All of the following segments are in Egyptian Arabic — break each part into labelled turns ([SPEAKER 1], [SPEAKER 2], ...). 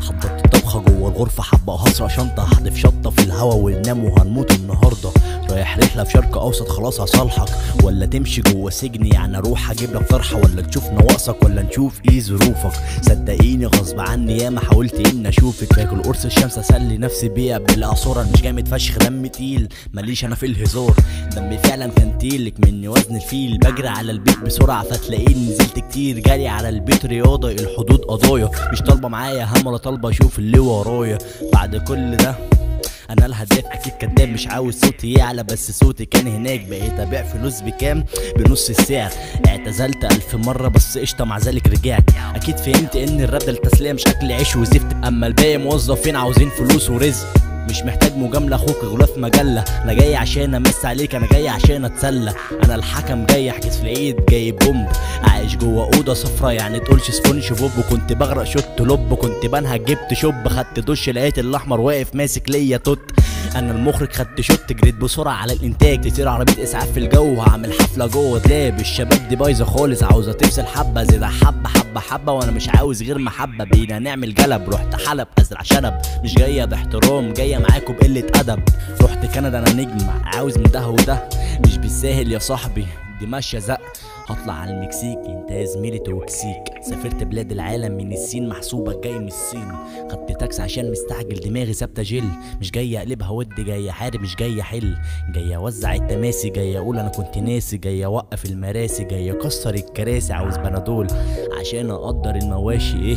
[SPEAKER 1] حضرت طبخه جوه الغرفه حبه هسرق شنطه هحدف شطه في الهوا وننام وهنموت النهارده رايح رحله في شرق اوسط خلاص هصالحك ولا تمشي جوه سجن يعني اروح اجيب لك طرحه ولا تشوف نواقصك ولا نشوف ايه ظروفك صدقيني غصب عني ياما حاولت اني اشوفك باكل قرص الشمس اسلي نفسي بيها بالعصوره مش جامد فشخ دم تقيل ماليش انا في الهزار دمي فعلا كان تقيلك مني وزن الفيل بجري على البيت بسرعه فتلاقيني نزلت كتير جري على البيت رياضه الحدود قضايا مش طالبه معايا هم ولا طالبه اشوف اللي ورايا بعد كل ده انا الهداف اكيد كداب مش عاوز صوتي يعلى بس صوتي كان هناك بقيت ابيع فلوس بكام بنص السعر اعتزلت الف مره بس قشطه مع ذلك رجعت اكيد فهمت ان الراب ده التسليه مش اكل عيش وزفت اما الباقي موظفين عاوزين فلوس ورزق مش محتاج مجامله اخوك غلاف مجله انا جاي عشان امس عليك انا جاي عشان اتسلى انا الحكم جاي احجز في العيد جايب بومب عايش جوه اوضه صفرا يعني تقولش سبونج بوب كنت بغرق شوت لب كنت بنهج جبت شوب خدت دش لقيت الاحمر واقف ماسك ليا توت انا المخرج خدت شوت جريت بسرعه على الانتاج تطير عربيه اسعاف في الجو هعمل حفله جوه دلاب الشباب دي بايظه خالص عاوزه تفصل حبه زي ده حبه حبه حبه وانا مش عاوز غير محبه بينا نعمل جلب رحت حلب ازرع شنب مش جايه باحترام جايه معاكم بقله ادب رحت كندا انا نجم عاوز من ده وده مش بالساهل يا صاحبي دي ماشيه زق هطلع على المكسيك انت يا زميلي توكسيك سافرت بلاد العالم من الصين محسوبك جاي من الصين خدت تاكس عشان مستعجل دماغي ثابته جل مش جاي اقلبها ود جاي احارب مش جاي احل جاي اوزع التماسي جاي اقول انا كنت ناسي جاي اوقف المراسي جاي اكسر الكراسي عاوز بنادول عشان اقدر المواشي ايه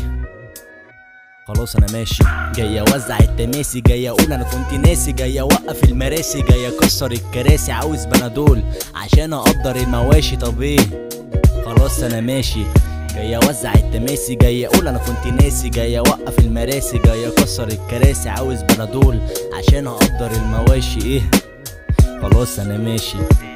[SPEAKER 1] خلاص انا ماشي جاي اوزع التماسي جاي اقول انا كنت ناسي جاي اوقف المراسي جاي اكسر الكراسي عاوز بنادول عشان اقدر المواشي طب ايه خلاص انا ماشي جاي اوزع التماسي جاي اقول انا كنت ناسي جاي اوقف المراسي جاي اكسر الكراسي عاوز بنادول عشان اقدر المواشي ايه خلاص انا ماشي